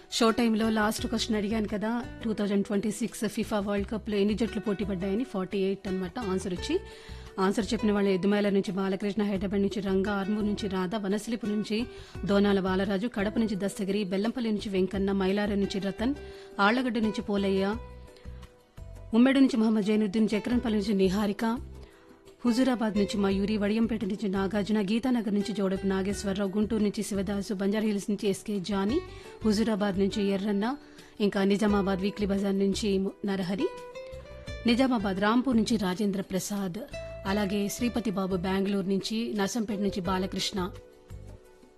show టైంలో last question అడిగాను కదా two thousand twenty six FIFA World కప్లో ఎన్ని జట్లు పోటీ పడ్డాయని ఫార్టీ ఎయిట్ అనమాట ఆన్సర్ వచ్చి ఆన్సర్ చెప్పిన వాళ్ళు ఎద్దుమైల నుంచి బాలకృష్ణ హైదరాబాద్ నుంచి రంగా ఆర్మూర్ నుంచి రాధా వనసలిపు నుంచి దోనాల బాలరాజు కడప నుంచి దస్తగిరి బెల్లంపల్లి నుంచి వెంకన్న మైలార నుంచి రతన్ ఆళ్లగడ్డ నుంచి పోలయ్య ఉమ్మడి నుంచి మహమ్మద్ జైనుద్దీన్ చక్రన్పల్లి నుంచి నిహారిక హుజూరాబాద్ నుంచి మయూరి వడియంపేట నుంచి నాగార్జున గీతానగర్ నుంచి జోడపు నాగేశ్వరరావు గుంటూరు నుంచి శివదాసు బంజారాహిల్స్ నుంచి ఎస్కే జానీ హుజూరాబాద్ నుంచి ఎర్రన్న ఇంకా నిజామాబాద్ వీక్లీ బజార్ నుంచి నరహరి నిజామాబాద్ రాంపూర్ నుంచి రాజేంద్ర ప్రసాద్ అలాగే శ్రీపతి బాబు బెంగళూరు నుంచి నర్సంపేట నుంచి బాలకృష్ణ